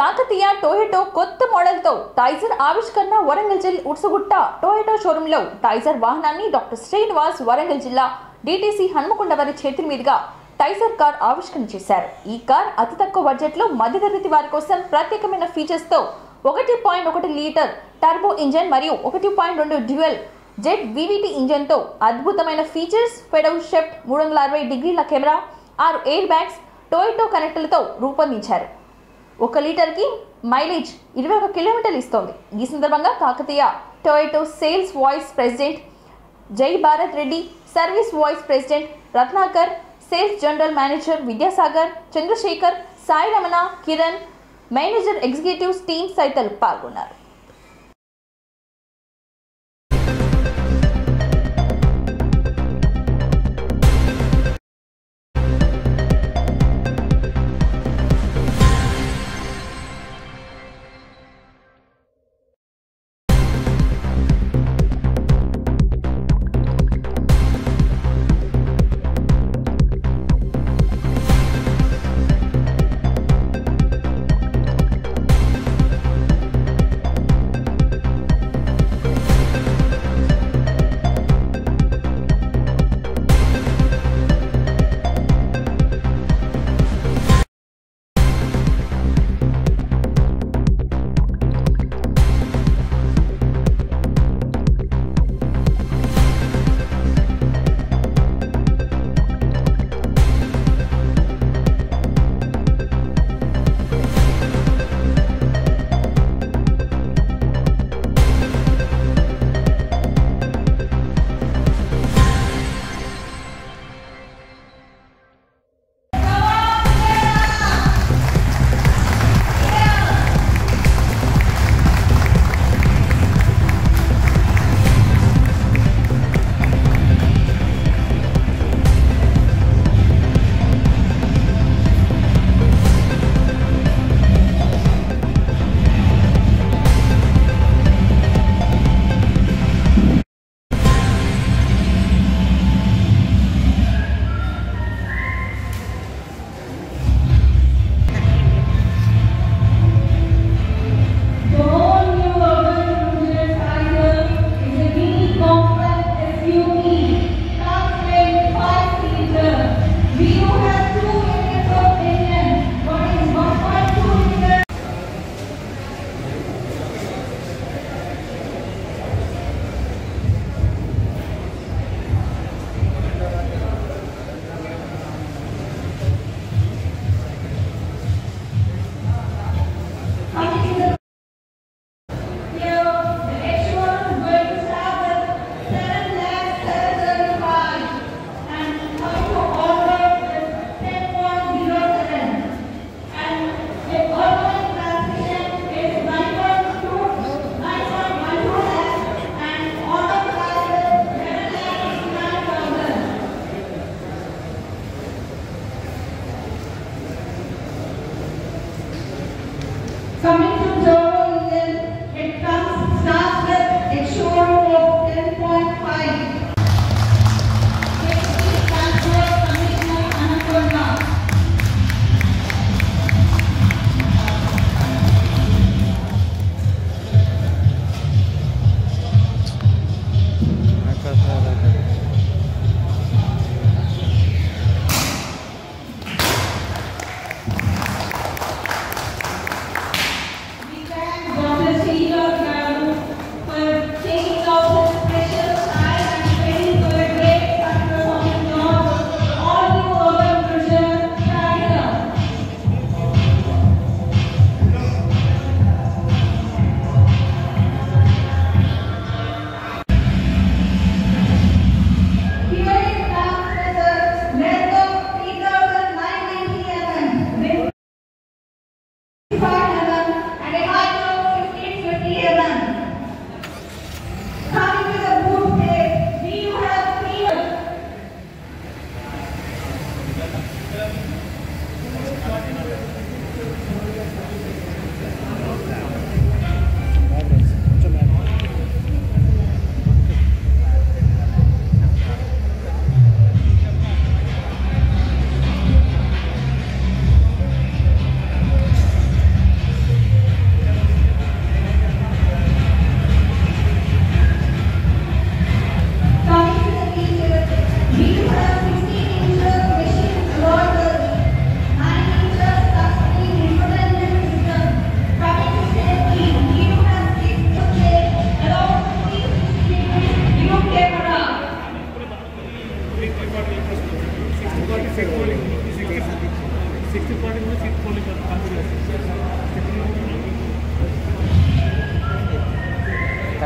Kakatiya Toyota కొత్త మోడల్తో Taisor ఆవిష్కరణ వరంగల్ జిల్లా ఉర్సుగుట్ట టొయోటో షోరూంలో టైజర్ వాహనాన్ని డాక్టర్ శ్రీనివాస్ వరంగల్ జిల్లా డిటిసి హన్మకొండ వారి చేతుల మీదుగా టైజర్ కార్ ఆవిష్కరణ చేశారు ఈ కార్ అతి తక్కువ బడ్జెట్లో మధ్యతరగతి వారి కోసం ప్రత్యేకమైన ఫీచర్స్తో ఒకటి పాయింట్ ఒకటి లీటర్ టర్బో ఇంజన్ మరియు ఒకటి పాయింట్ రెండు డ్యూయల్ జెట్ వివిటి ఇంజన్తో అద్భుతమైన ఫీచర్స్ ఫెడౌ షెఫ్ట్ మూడు వందల అరవై డిగ్రీల కెమెరా ఆరు ఎయిర్ బ్యాగ్స్ టొయోటో కనెక్టర్లతో రూపొందించారు ఒక లీటర్కి మైలేజ్ ఇరవై ఒక కిలోమీటర్లు ఇస్తోంది ఈ సందర్భంగా Kakatiya Toyota sales vice president Jai Bharat Reddy service vice president Ratnakar sales general manager Vidyasagar Chandrashekar Sai Ramana Kiran manager executives team తదితరులు పాల్గొన్నారు The all new urban cruiser Tiger is a mini compact SUV, comes with five seater. We do have two liters of engine. One is 1.2 liter. Coming to the here, the H1 is going to start at seven lakh seven thirty-five, and coming to order is ten point zero seven, and the urban transition is nine point two, nine point one two lakh, and auto price is seven lakh eighty-nine thousand. Coming to Zoro engine, it comes starts with a showroom of 10.5. Safety transfer commitment Anaconda. We thank Dr. Sheila Garu for taking out his precious time and training for a great success of his launch. All new urban cruiser Tiger. Here it comes with a length of 3,990 mm, width 5 mm, and a height of 1550 mm.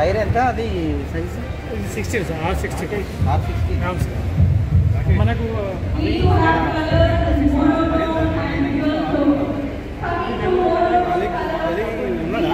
Tyre ఎంత అది size sixty sir R sixty R sixty అవును sir మనకు అది అది అది ఉన్నదా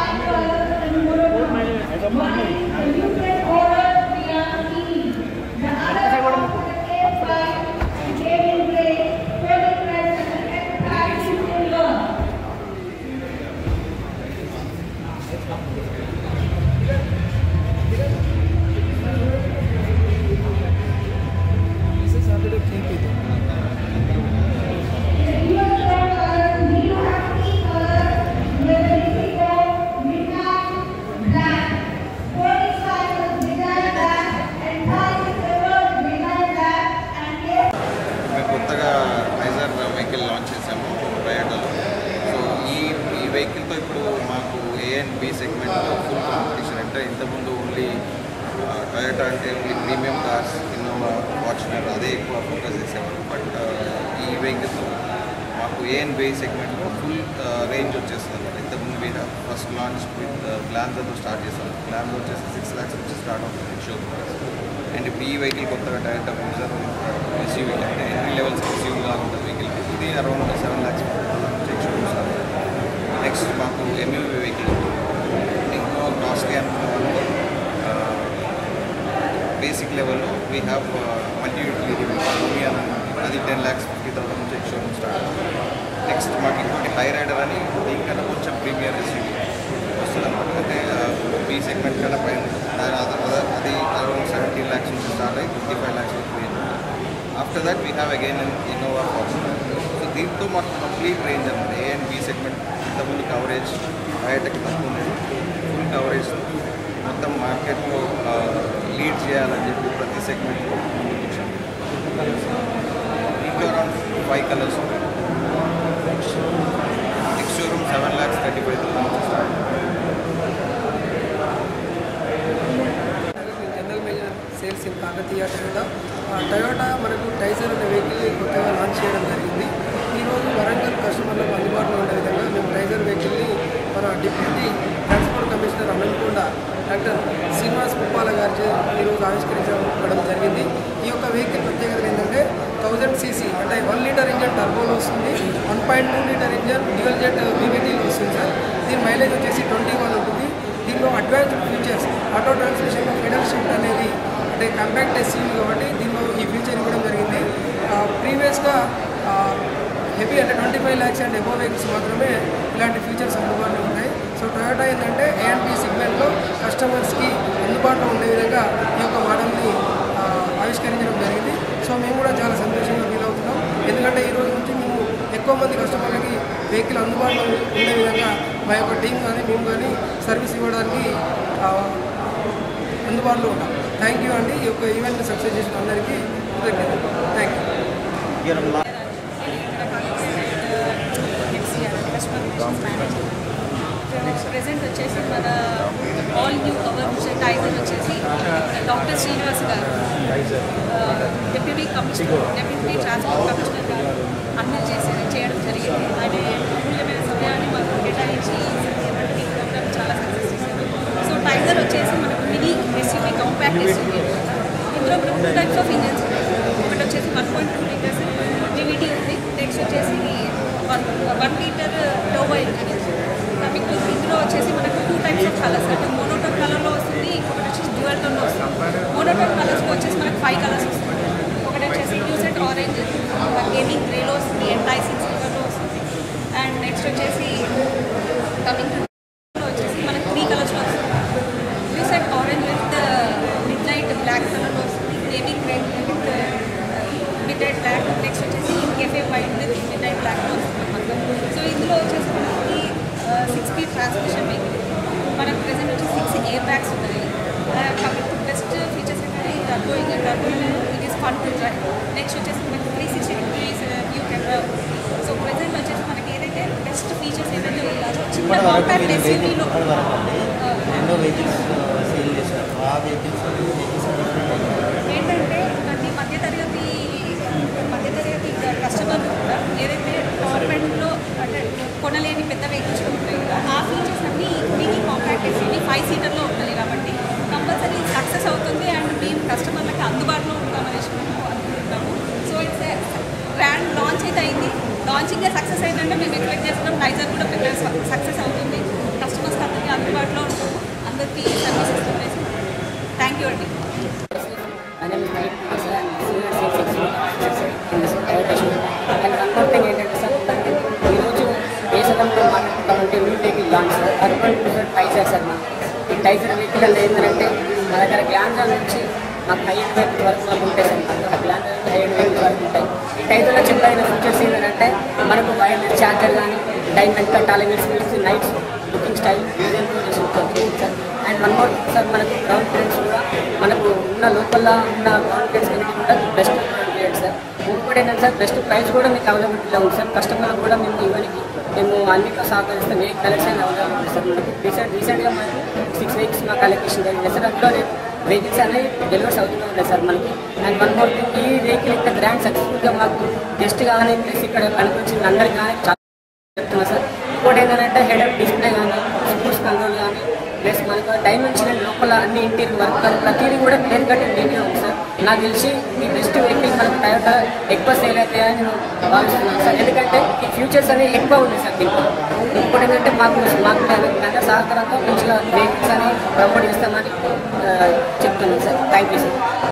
మేము కొత్తగా ఐజర్ వెహికల్ లాంచ్ చేసాము టొయోటాలో సో ఈ ఈ వెహికల్తో ఇప్పుడు మాకు ఏ అండ్ బి సెగ్మెంట్లో ఫుల్ కాంపిటీషన్ అంటే ఇంతకుముందు ఓన్లీ టొయోటా అంటే only premium cars Innova Fortuner అదే ఎక్కువ ఫోకస్ చేసేవారు బట్ ఈ వెహికల్తో మాకు ఏ అండ్ బి సెగ్మెంట్లో ఫుల్ రేంజ్ వచ్చేస్తుంది అనమాట ఇంతకుముందు వీ ఫస్ట్ లాంచ్ విత్ గ్లాన్జర్తో స్టార్ట్ చేసాం గ్లాన్జర్ వచ్చేసి సిక్స్ ల్యాక్స్ నుంచి స్టార్ట్ అవుతుంది షో అండ్ ఇప్పుడు ఈ వెహికల్ కొత్తగా టయోటా క్రూజర్ ఎస్యూవీ అంటే ఎంట్రీ లెవెల్స్ ఎస్యూవీ లాగా ఉంటుంది వెహికల్ ఇది అరౌండ్ సెవెన్ ల్యాక్స్ నెక్స్ట్ మాకు ఎంయూవీ వెహికల్ ఇంకో కాస్ట్లీ అనుకున్న వాళ్ళు బేసిక్ లెవెల్లో వీ హ్యావ్ మల్టీ యూటిలిటీ భూమి అని అది టెన్ ల్యాక్స్ ఫిఫ్టీ థౌసండ్ నుంచి షోరూమ్ స్టార్ట్ నెక్స్ట్ మాకు ఇంకోటి హై రైడర్ అని దీనికన్నా కొంచెం ప్రీమియర్ ఎస్యూవీ వస్తుంది అనమాట అంటే బీ సెగ్మెంట్ కన్నా పైన ఉంటుంది. అది అది- అది అరౌండ్ సెవెంటీన్ ల్యాక్స్ నుంచి స్టార్ట్ అయ్యి ఫిఫ్టీ ఫైవ్ ల్యాక్స్ వరకు after that we have again Innova Fortuner so దీంతో మాకు కంప్లీట్ రేంజ్ అనమాట ఏ అండ్ బీ సెగ్మెంట్ ఇంతకుముందు కవరేజ్ బయటకి తక్కువ ఉండేది ఫుల్ కవరేజ్ మొత్తం మార్కెట్లో లీడ్ చేయాలని చెప్పి ప్రతి సెగ్మెంట్లో ముందుకు వచ్చాము దీంట్లో అరౌండ్ ఫైవ్ కలర్స్ ఉంటాయి next showroom seven lakhs thirty five thousand start general manager sales in Kakatiya Toyota ఆ టయోటా మనకు టైజర్ అనే వెహికల్ కొత్తగా లాంచ్ చేయడం జరిగింది ఈరోజు వరంగల్ కస్టమర్లకు అందుబాటులో ఉండే విధంగా మేము టైజర్ వెహికల్ని మన deputy transport commissioner Anantakonda doctor Srinivas Puppala గారి చే ఈరోజు ఆవిష్కరించడం జరిగింది ఈ యొక్క వెహికల్ ప్రత్యేకత ఏంటంటే థౌజండ్ సీసీ అంటే వన్ లీటర్ ఇంజన్ టర్బోలో వస్తుంది one point two litre engine dual jet బీబీటీలో వస్తుంది సార్ దీని మైలేజ్ వచ్చేసి ట్వంటీ వన్ ఉంటుంది దీనిలో అడ్వాన్స్డ్ ఫీచర్స్ ఆటో ట్రాన్స్మిషన్లో ఫెడల్ షిఫ్ట్ అనేది అంటే కాంపాక్ట్ ఎస్యూవీ కాబట్టి దీనిలో ఈ ఫీచర్ ఇవ్వడం జరిగింది ప్రీవియస్గా హెవీ అంటే twenty five lakhs and above vehicles మాత్రమే ఇలాంటి ఫీచర్స్ అందుబాటులో ఉంటాయి సో టొయోటా ఏంటంటే ఏఎన్పి సెగ్మెంట్లో కస్టమర్స్కి అందుబాటులో ఉండే విధంగా ఈ యొక్క మోడల్ని ఆ, ఆవిష్కరించడం జరిగింది సో మేము కూడా చాలా సంతోషంగా ఫీల్ అవుతున్నాం ఎందుకంటే ఈ రోజు నుంచి మేము ఎక్కువ మంది కస్టమర్లకి వెహికల్ అందుబాటులో ఉండే విధంగా మా యొక్క టీం కానీ మేము కానీ సర్వీస్ ఇవ్వడానికి ఆ, అందుబాటులో ఉంటాం థ్యాంక్ యూ అండి ఈ యొక్క ఈవెంట్ని సక్సెస్ చేసిన అందరికీ కృతజ్ఞతలు థ్యాంక్ యూ ప్రెసెంట్ వచ్చేసి మన ఆల్ న్యూ కవర్ టైగర్ వచ్చేసి doctor Srinivas garu deputy commissioner deputy transport commissioner garu అన్నీ చేసి చేయడం జరిగింది ఆయన అమూల్యమైన సమయాన్ని మాకు కేటాయించి ఈ ప్రోగ్రామ్ చాలా సక్సెస్ చేశారు సో టైగర్ వచ్చేసి మనకు మినీ ఎస్యూవీ కాంపాక్ట్ ఎస్యూవీ ఇందులో మనకు టూ టైప్స్ ఆఫ్ ఇంజన్స్ ఉన్నాయి ఒకటి వచ్చేసి one point two litres DVT ఉంది నెక్స్ట్ వచ్చేసి one one litre turbo engine coming to ఇందులో వచ్చేసి మనకు టూ టైప్స్ ఆఫ్ కలర్స్ అంటే మోనోటోన్ కలర్లో వస్తుంది ఇంకొకటి వచ్చేసి డ్యూయల్ టోన్లో వస్తుంది మోనోటోన్ కలర్స్కి వచ్చేసి మనకు ఫైవ్ కలర్స్ వస్తుంది ఒకటి వచ్చేసి న్యూసెంట్ ఆరెంజ్ గేమింగ్ గ్రేలో వస్తుంది ఎంటైసింగ్ సిల్వర్లో వస్తుంది అండ్ నెక్స్ట్ వచ్చేసి కమింగ్ టు వచ్చేసి మనకు త్రీ కలర్స్లో వస్తుంది lucent orange with midnight black కలర్లో వస్తుంది gaming grey with midnight black next వచ్చేసి cafe white with midnight బ్లాక్లో వస్తుంది మనకు సో ఇందులో వచ్చేసి మనకి సిక్స్ స్పీడ్ ట్రాన్స్మిషన్ వెహికల్ మనకు ప్రెసెంట్ వచ్చి సిక్స్ ఎయిర్ బ్యాగ్స్ ఉన్నాయి కాబట్టి బెస్ట్ ఫీచర్స్ ఏంటంటే turbo engine turbo it is fun to drive next వచ్చేసి మనకి three sixty degrees view camera so present వచ్చేసి మనకి ఏదైతే బెస్ట్ ఫీచర్స్ ఏదైతే ఉన్నాయో చిన్న ఇప్పటి వరకు కాంపాక్ట్ మీరు వెహికల్ ఎస్యూవీలో ఇప్పటి వరకు అండి ఎన్నో వెహికల్స్ సేల్ చేశారు ఆ వెహికల్స్ వెహికల్స్ ఏంటంటే ప్రతి మధ్యతరగతి మధ్యతరగతి కస్టమర్లు కూడా ఏదైతే గవర్నమెంట్లో అంటే కొనలేని పెద్ద వెహికల్స్ ఉంటాయి కదా ఆ ఫీచర్స్ అన్నీ మీకు కాంపాక్ట్ ఎస్యూవీ ఫైవ్ సీటర్లో ఉంటుంది కాబట్టి అందుబాటులో ఉంటామనేసి మేము అనుకుంటున్నాము సో ఇట్స్ గ్రాండ్ లాంచ్ అయితే అయింది లాంచింగ్ సక్సెస్ అయిందంటే మేము ఎక్స్పెక్ట్ చేస్తున్నాం నైజర్ కూడా పెద్ద సక్సెస్ అవుతుంది కస్టమర్స్కి అందరికీ అందుబాటులో ఉంటాము అందరికీ సర్వీస్ ఇస్తామనేసి థ్యాంక్ యూ అండి My name is Dilip Kumar sir. I'm senior sales executive in this Toyota showroom. And one more thing ఏంటంటే సార్ ఈరోజు ఏ సదంలో మాట్లాడుకుంటామంటే new vehicle launch sir urban cruiser Taisor sir మా ఈ టైజర్ వెహికల్ అంటే ఏంటంటే మా దగ్గర గ్లాంజా నుంచి మాకు హై ఎండ్ వెహికల్ వరకు మాకు ఉంటాయి సార్ అందులో గ్లాంజా నుంచి హై ఎండ్ వెహికల్ వరకు ఉంటాయి ఈ టైజర్లో చెప్పైన ఫీచర్స్ ఏంటంటే మనకు వైర్లెస్ ఛార్జర్ కానీ టైం ఎంత టాలెంట్స్ మిల్స్ నైట్స్ booking style sir and one more sir మనకు గ్రౌండ్ క్లియరెన్స్ కూడా మనకు ఉన్న లోపల ఉన్న గ్రౌండ్ క్లియరెన్స్ కమిటీ కూడా బెస్ట్ క్లియరెన్స్ సార్ ఇంకోటి ఏంటంటే సార్ బెస్ట్ ప్రైస్ కూడా మీకు అవైలబిలిటీలో ఉంది సార్ కస్టమర్లకు కూడా మేము ఇవ్వడానికి మేము అన్ని సహకరిస్తాం ఏ కలెక్షన్ అవైలబుల్ ఉంది సార్ మనకు రీసెంట్ రీసెంట్గా మనకు సిక్స్ వీక్స్ మా కలెక్షన్ జరిగింది సార్ అందులో వెహికల్స్ అనేవి డెలివర్స్ అవుతూనే ఉన్నాయి సార్ మనకి అండ్ వన్ మోర్ థింగ్ ఈ వెహికల్ ఇంత గ్రాండ్ సక్సెస్ఫుల్గా మాకు గెస్ట్ కానీ ప్లస్ ఇక్కడ కనిపించిన అందరికి కానీ చాలా చెప్తున్నా సార్ ఇంకోటి ఏంటంటే హెడ్ అప్ డిస్ప్లే కానీ స్పోర్ట్స్ కంట్రోల్ కానీ ప్లస్ మనకు డైమెన్షన్ లోపల అన్ని ఇంటీరియర్ వర్క్ కానీ ప్రతిదీ కూడా క్లియర్ కట్ నీట్గా ఉంది సార్ నాకు తెలిసి ఈ బెస్ట్ వెహికల్ మనకు టయోటా ఎక్కువ సేల్ అవుతాయని నేను భావిస్తున్నాను సార్ ఎందుకంటే ఈ ఫ్యూచర్స్ అనేవి ఎక్కువ ఉన్నాయి సార్ దీంట్లో ఇంకోటి ఏంటంటే మాకు మాకు అందరి సహకారంతో మంచిగా వెహికల్స్ అని ప్రమోట్ చేస్తామని ఆ, చెప్తున్నాను సార్ థ్యాంక్ యూ సార్